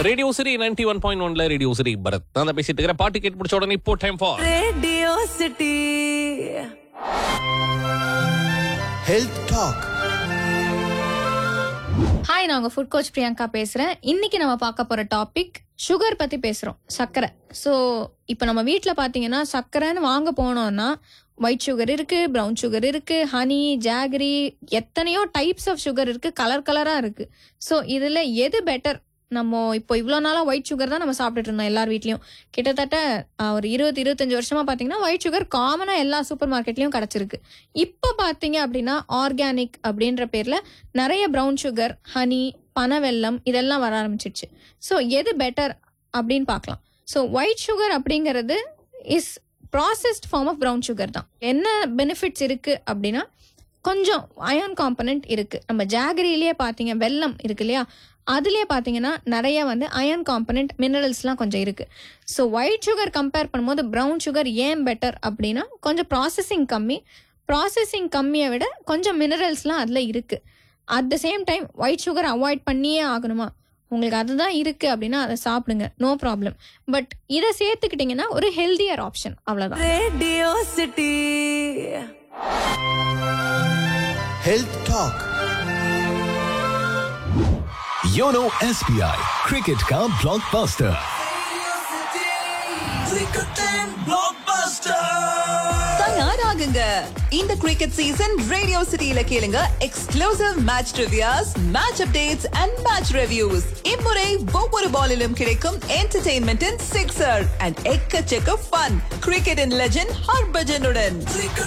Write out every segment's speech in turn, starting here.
Radio city ninety one point ஒன்ல radio city Bharath நான் தான் பேசிட்டு இருக்கிறேன் பாட்டு கேட்டு முடிச்ச உடனே இப்போ time for radio city health talk hi நான் உங்க ஃபுட் கோச் பிரியங்கா பேசுறேன் இன்னைக்கு நம்ம பார்க்க போற டாபிக் சுகர் பத்தி பேசுறோம் சர்க்கரை ஸோ இப்போ நம்ம வீட்டில் பார்த்தீங்கன்னா சர்க்கரைன்னு வாங்க போனோம்னா ஒயிட் சுகர் இருக்கு ப்ரௌன் சுகர் இருக்கு ஹனி ஜாகரி எத்தனையோ டைப்ஸ் ஆஃப் சுகர் இருக்கு கலர் கலரா இருக்கு ஸோ இதுல எது பெட்டர் நம்ம இப்போ இவ்வளோ நாளாக ஒயிட் சுகர் தான் நம்ம சாப்பிட்டுட்டு இருந்தோம் எல்லார் வீட்லயும் கிட்டத்தட்ட ஆஹ், ஒரு இருபது இருபத்தஞ்சு வருஷமா பார்த்தீங்கன்னா ஒயிட் சுகர் காமனாக எல்லா சூப்பர் மார்க்கெட்லயும் கிடைச்சிருக்கு இப்போ பார்த்தீங்க அப்படின்னா ஆர்கானிக் அப்படின்ற பேர்ல நிறைய ப்ரௌன் சுகர் ஹனி பனவெல்லம் இதெல்லாம் வர ஆரம்பிச்சிடுச்சு ஸோ எது பெட்டர் அப்படின்னு பார்க்கலாம் ஸோ ஒயிட் சுகர் அப்படிங்கிறது is processed form of brown sugar தான் என்ன பெனிஃபிட்ஸ் இருக்கு அப்படின்னா கொஞ்சம் அயன் காம்பனன்ட் இருக்கு நம்ம ஜாகரியிலேயே பார்த்தீங்க வெல்லம் இருக்கு இல்லையா அதுலயே பார்த்தீங்கன்னா நிறைய வந்து அயன் காம்பனன்ட் மினரல்ஸ்லாம் கொஞ்சம் இருக்கு ஸோ ஒயிட் சுகர் கம்பேர் பண்ணும்போது ப்ரௌன் சுகர் ஏன் பெட்டர் அப்படின்னா கொஞ்சம் ப்ராசஸிங் கம்மி ப்ராசஸிங் கம்மியை விட கொஞ்சம் மினரல்ஸ்லாம் அதில் இருக்கு at the same time white sugar avoid பண்ணியே ஆகணுமா உங்களுக்கு அதுதான் இருக்கு அப்படின்னா அதை சாப்பிடுங்க நோ ப்ராப்ளம் பட் இதை சேர்த்துக்கிட்டிங்கன்னா ஒரு ஹெல்தியர் ஆப்ஷன் அவ்வளோதான் radio city health talk YONO SBI cricket का ब्लॉकबस्टर தயாராகுங்க இந்த கிரிக்கெட் சீசன் ரேடியோ சிட்டியில கேளுங்க exclusive match reviews match updates and match reviews இம்முறை ஒவ்வொரு பாலிலும் கிடைக்கும் என்டர்டெயின்மெண்டின் சிக்ஸர் அண்ட் எக்கச்சக்க ஃபன் கிரிக்கெட்டின் லெஜெண்ட் ஹர்பஜனுடன்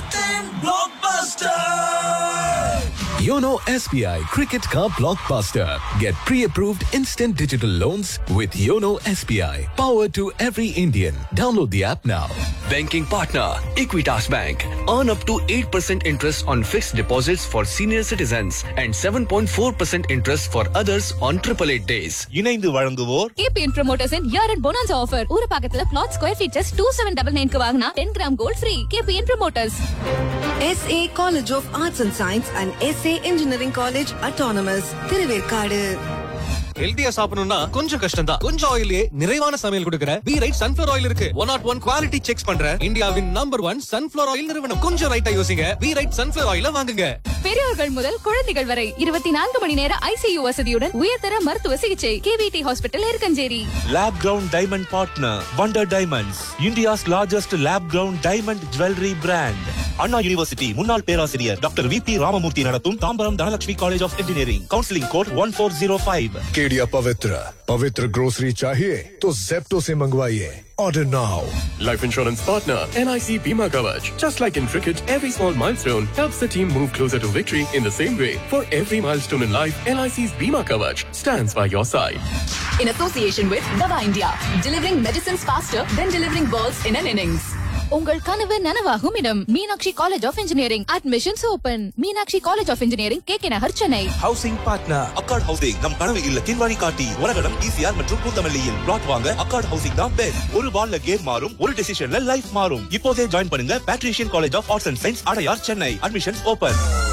योनो एसबीआई क्रिकेट का blockbuster get pre-approved instant digital loans with YONO SBI powered to every Indian download the app now Banking partner Equitas Bank. Earn up to 8% interest on fixed deposits for senior citizens and 7.4% interest for others on 888 days. இணைந்து வழங்குவோர் KBN promoters year end bonus offer ஒரு பக்கத்துல plot square feet just two seven double நைன்க்கு வாங்கினா ten gram gold free KBN promoters SA College of Arts and Science and SA Engineering College Autonomous Thiruverkadu ஹெல்தியா சாப்பிடணும்னா கொஞ்சம் கஷ்டம் தான் கொஞ்சம் ஆயிலே நிறைவான சமையல் கொடுக்கிற பி ரைட் சன்ஃபிளவர் ஆயில் இருக்கு one not one quality check பண்ற இந்தியாவின் நம்பர் ஒன் சன்ஃபிளவர் ஆயில் நிறுவனம் கொஞ்சம் ரைட்டா யோசிங்க பி ரைட் சன்ஃபிளவர் ஆயில வாங்குங்க பெரியவர்கள் முதல் குழந்தைகள் வரை இருபத்தி நான்கு மணி நேர ஐசியு வசதியுடன் உயர்தர மருத்துவ சிகிச்சை KVD hospital Irukkancheri lab grown diamond partner wonder diamonds India's largest lab grown diamond jewellery brand Anna university முன்னாள் பேராசிரியர் டாக்டர் வி பி ராமமூர்த்தி நடத்தும் Tambaram Dhanalakshmi college of engineering counselling code one four zero five केडिया पवित्र पवित्र ग्रोसरी चाहिए तो जेप्टो से मंगवाइए order now Life insurance partner NIC Bima Kavach. Just like in cricket, every small milestone helps the team move closer to victory in the same way. For every milestone in life, NIC's Bima Kavach stands by your side. In association with Dava India, delivering medicines faster than delivering balls in an innings. உங்கள் கனவு நனவாகும் இடம் Meenakshi college of engineering admissions open Meenakshi college of engineering K K Nagar Chennai housing partner Accord housing நம் கனவு இல்லத்தின் வழிகாட்டி உலகடம் ECR மற்றும் பூந்தமல்லியில் பிளாட் வாங்க அக்கார்ட் ஹவுசிங் தான் பெஸ்ட் ஒரு பால்ல கேம் மாறும் ஒரு டெசிஷன்ல லைஃப் மாறும் இப்போதே ஜாயின் பண்ணுங்க Patrician college of arts and science Adyar Chennai admissions open